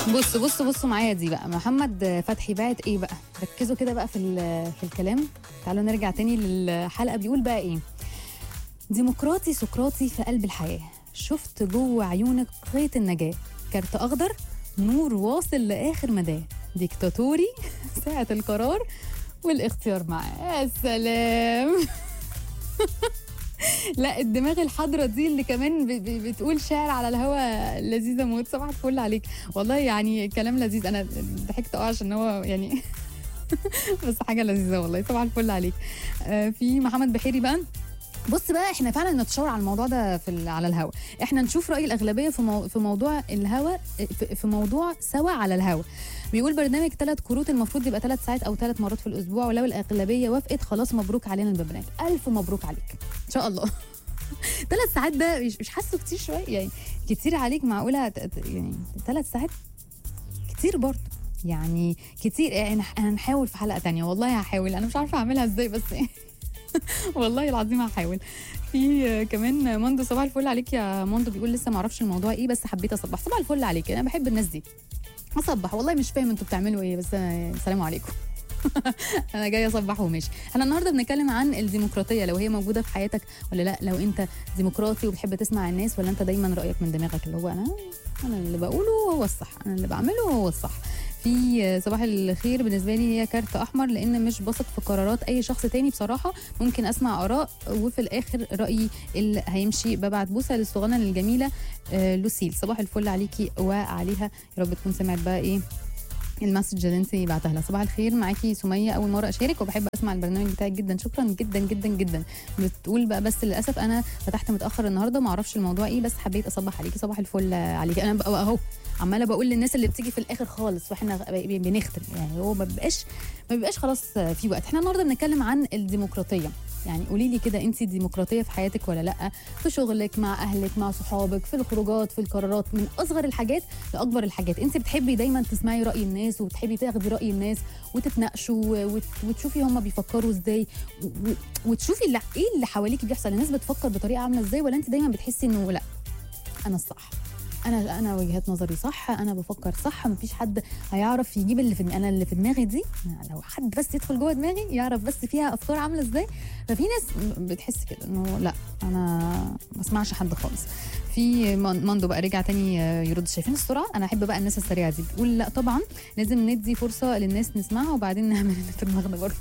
بص بص بصوا معايا دي بقى محمد فتحي باعت ايه بقى ركزوا كده بقى في ال- في الكلام تعالوا نرجع تاني للحلقه بيقول بقى ايه ديمقراطي سقراطي في قلب الحياه شفت جوه عيونك خيط النجاه كارت اخضر نور واصل لاخر مداه ديكتاتوري ساعه القرار والاختيار معاه يا سلام لا الدماغ الحاضره دي اللي كمان ب- ب- بتقول شعر على الهوا لذيذه موت صباح الفل عليك والله يعني كلام لذيذ انا ضحكت اه عشان هو يعني بس حاجه لذيذه والله صباح الفل عليك آه في محمد بحيري بقى بص بقى احنا فعلا نتشاور على الموضوع ده في ال- على الهوا احنا نشوف راي الاغلبيه في مو في موضوع الهوا في- في موضوع سوا على الهوا بيقول برنامج ثلاث كروت المفروض يبقى ثلاث ساعات او ثلاث مرات في الاسبوع ولو الاغلبيه وافقت خلاص مبروك علينا البنات الف مبروك عليك ان شاء الله ثلاث ساعات ده مش مش حاسه كتير شويه يعني كتير عليك معقوله ت- ت- يعني ثلاث ساعات كتير برضه يعني كتير يعني انا هنحاول في حلقه تانية والله هحاول انا مش عارفه اعملها ازاي بس والله العظيم هحاول في آه، كمان موندو صباح الفل عليك يا موندو بيقول لسه ما اعرفش الموضوع ايه بس حبيت اصبح صباح الفل عليك انا بحب الناس دي اصبح والله مش فاهم انتوا بتعملوا ايه بس آه، السلام عليكم انا جايه اصبح وماشي احنا النهارده بنتكلم عن الديمقراطيه لو هي موجوده في حياتك ولا لا لو انت ديمقراطي وبتحب تسمع الناس ولا انت دايما رايك من دماغك اللي هو انا انا اللي بقوله هو الصح انا اللي بعمله هو الصح في صباح الخير بالنسبه لي هي كارت احمر لان مش بثق في قرارات اي شخص تاني بصراحه ممكن اسمع اراء وفي الاخر رايي اللي هيمشي ببعت بوسه للصغننه الجميله آه، لوسيل صباح الفل عليكي وعليها يا رب تكون سمعت بقى ايه المسج اللي انت بعتها لها صباح الخير معاكي سميه اول مره اشارك وبحب اسمع البرنامج بتاعك جدا شكرا جدا جدا جدا بتقول بقى بس للاسف انا فتحت متاخر النهارده ما اعرفش الموضوع ايه بس حبيت اصبح عليكي صباح الفل عليكي انا بقى اهو عماله بقول للناس اللي بتيجي في الاخر خالص واحنا ب- بنختم يعني هو ما بيبقاش ما بيبقاش خلاص في وقت احنا النهارده بنتكلم عن الديمقراطيه يعني قولي لي كده انت ديمقراطيه في حياتك ولا لا في شغلك مع اهلك مع صحابك في الخروجات في القرارات من اصغر الحاجات لاكبر الحاجات انت بتحبي دايما تسمعي راي الناس وبتحبي تاخدي راي الناس وتتناقشوا وت- وتشوفي هم بيفكروا ازاي و- و- وتشوفي اللي ايه اللي حواليك بيحصل الناس بتفكر بطريقه عامله ازاي ولا انت دايما بتحسي انه لا انا الصح انا انا وجهات نظري صح انا بفكر صح مفيش حد هيعرف يجيب اللي في انا اللي في دماغي دي لو حد بس يدخل جوه دماغي يعرف بس فيها افكار عامله ازاي ففي ناس بتحس كده انه لا انا ما اسمعش حد خالص في من- مندو بقى رجع تاني آه، يرد شايفين السرعه انا احب بقى الناس السريعه دي بتقول لا طبعا لازم ندي فرصه للناس نسمعها وبعدين نعمل اللي في دماغنا برضه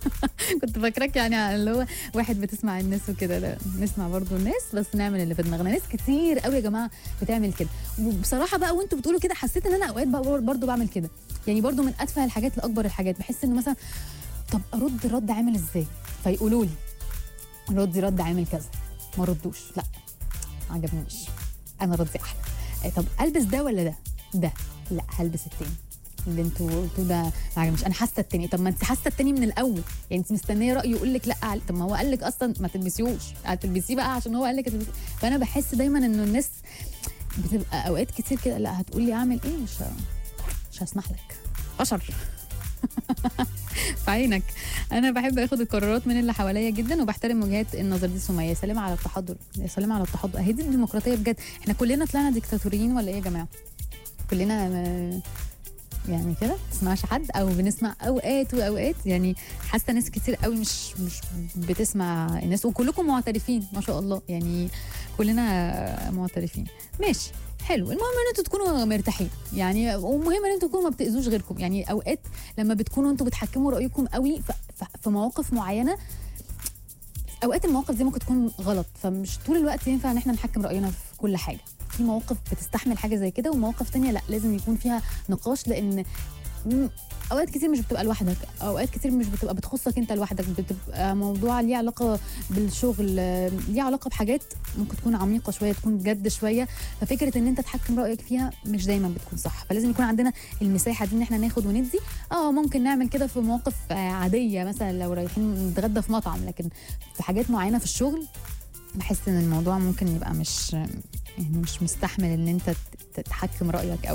كنت فاكراك يعني اللي هو واحد بتسمع الناس وكده لا نسمع برضو الناس بس نعمل اللي في دماغنا ناس كتير قوي يا جماعه بتعمل كده وبصراحه بقى وانتوا بتقولوا كده حسيت ان انا اوقات بقى برضو بعمل كده يعني برضو من اتفه الحاجات لاكبر الحاجات بحس انه مثلا طب ارد رد عامل ازاي فيقولوا لي ردي رد عامل كذا ما ردوش لا ما عجبنيش انا ردي احلى آه، طب البس ده ولا ده ده لا هلبس التاني اللي انتوا قلتوه ده ما عجبنيش انا حاسه التاني طب ما انت حاسه التاني من الاول يعني انت مستنيه رايه يقول لك لا عل- طب ما هو قال لك اصلا ما تلبسيهوش هتلبسيه بقى عشان هو قال لك تلبسيه فانا بحس دايما انه الناس بتبقى اوقات كتير كده لا هتقول لي اعمل ايه مش ه- مش هسمح لك بشر في عينك انا بحب اخد القرارات من اللي حواليا جدا وبحترم وجهات النظر دي سميه يا سلام على التحضر يا سلام على التحضر هي دي الديمقراطيه بجد احنا كلنا طلعنا ديكتاتوريين ولا ايه يا جماعه كلنا آه، يعني كده تسمعش حد او بنسمع اوقات واوقات يعني حاسه ناس كتير قوي مش مش بتسمع الناس وكلكم معترفين ما شاء الله يعني كلنا معترفين ماشي حلو المهم ان انتوا تكونوا مرتاحين يعني ومهم ان انتوا تكونوا ما بتاذوش غيركم يعني اوقات لما بتكونوا انتوا بتحكموا رايكم قوي ف- ف- في مواقف معينه اوقات المواقف دي ممكن تكون غلط فمش طول الوقت ينفع ان احنا نحكم راينا في كل حاجه في مواقف بتستحمل حاجه زي كده ومواقف تانية لا لازم يكون فيها نقاش لان م- اوقات كتير مش بتبقى لوحدك اوقات كتير مش بتبقى بتخصك انت لوحدك بتبقى موضوع ليه علاقه بالشغل آه، ليه علاقه بحاجات ممكن تكون عميقه شويه تكون جد شويه ففكره ان انت تحكم رايك فيها مش دايما بتكون صح فلازم يكون عندنا المساحه دي ان احنا ناخد وندي اه ممكن نعمل كده في مواقف آه، عاديه مثلا لو رايحين نتغدى في مطعم لكن في حاجات معينه في الشغل بحس ان الموضوع ممكن يبقى مش يعني مش مستحمل ان انت ت- تتحكم رايك قوي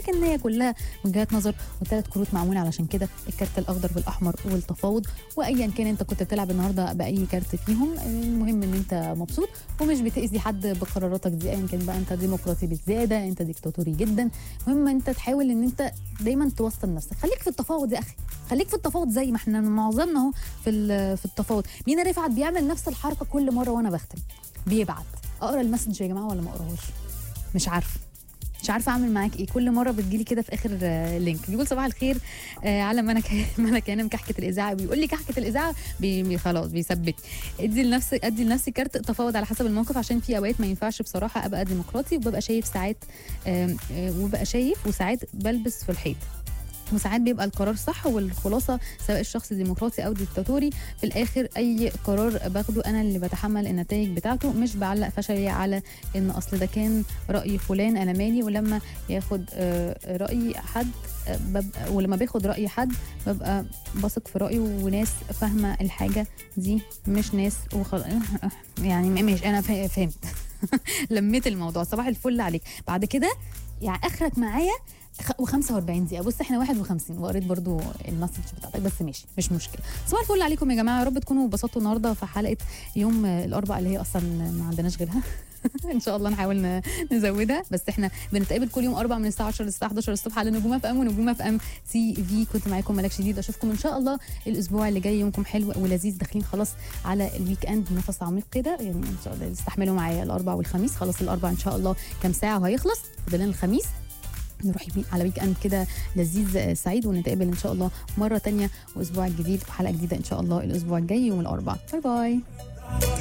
لكن هي كلها وجهات نظر وثلاث كروت معموله علشان كده الكارت الاخضر والاحمر والتفاوض وايا كان انت كنت بتلعب النهارده باي كارت فيهم المهم ان انت مبسوط ومش بتاذي حد بقراراتك دي ايا كان بقى انت ديمقراطي بالزياده انت ديكتاتوري جدا المهم انت تحاول ان انت دايما توصل نفسك خليك في التفاوض يا اخي خليك في التفاوض زي ما احنا معظمنا اهو في ال- في التفاوض مينا رفعت بيعمل نفس الحركه كل مره وانا بختم بيبعت اقرا المسج يا جماعه ولا ما اقراهوش مش عارفه مش عارفه اعمل معاك ايه كل مره بتجيلي كده في اخر آه، لينك بيقول صباح الخير آه على ما انا ك- ما انا كان كحكه الاذاعه بيقول لي كحكه الاذاعه بي بي خلاص بيثبت ادي لنفسي ادي لنفسي كارت تفاوض على حسب الموقف عشان في اوقات ما ينفعش بصراحه ابقى ديمقراطي وببقى شايف ساعات آم، آه، وببقى شايف وساعات بلبس في الحيط وساعات بيبقى القرار صح والخلاصه سواء الشخص ديمقراطي او ديكتاتوري في الاخر اي قرار باخده انا اللي بتحمل النتائج بتاعته مش بعلق فشلي على ان اصل ده كان راي فلان انا مالي ولما ياخد آه، راي حد آه، ببقى ولما باخد راي حد ببقى بثق في رايه وناس فاهمه الحاجه دي مش ناس وخل... يعني ماشي انا فا- فهمت لميت الموضوع صباح الفل عليك بعد كده يعني اخرك معايا و45 دقيقة بص احنا 51 وقريت برضو المسج بتاعتك بس ماشي مش مشكلة صباح الفل عليكم يا جماعة يا رب تكونوا اتبسطتوا النهاردة في حلقة يوم آه، الأربعاء اللي هي أصلا ما عندناش غيرها ان شاء الله نحاول ن- نزودها بس احنا بنتقابل كل يوم اربع من الساعه 10 للساعه 11 الصبح على نجوم اف ام ونجوم اف ام سي في كنت معاكم ملاك شديد اشوفكم ان شاء الله الاسبوع اللي جاي يومكم حلو ولذيذ داخلين خلاص على الويك اند نفس عميق كده يعني ان شاء الله استحملوا معايا الاربع والخميس خلاص الاربع ان شاء الله كام ساعه وهيخلص فاضل لنا الخميس نروح يمين على ويك اند كده لذيذ آه، سعيد ونتقابل ان شاء الله مره تانية واسبوع جديد وحلقه جديده ان شاء الله الاسبوع الجاي يوم الاربعاء باي باي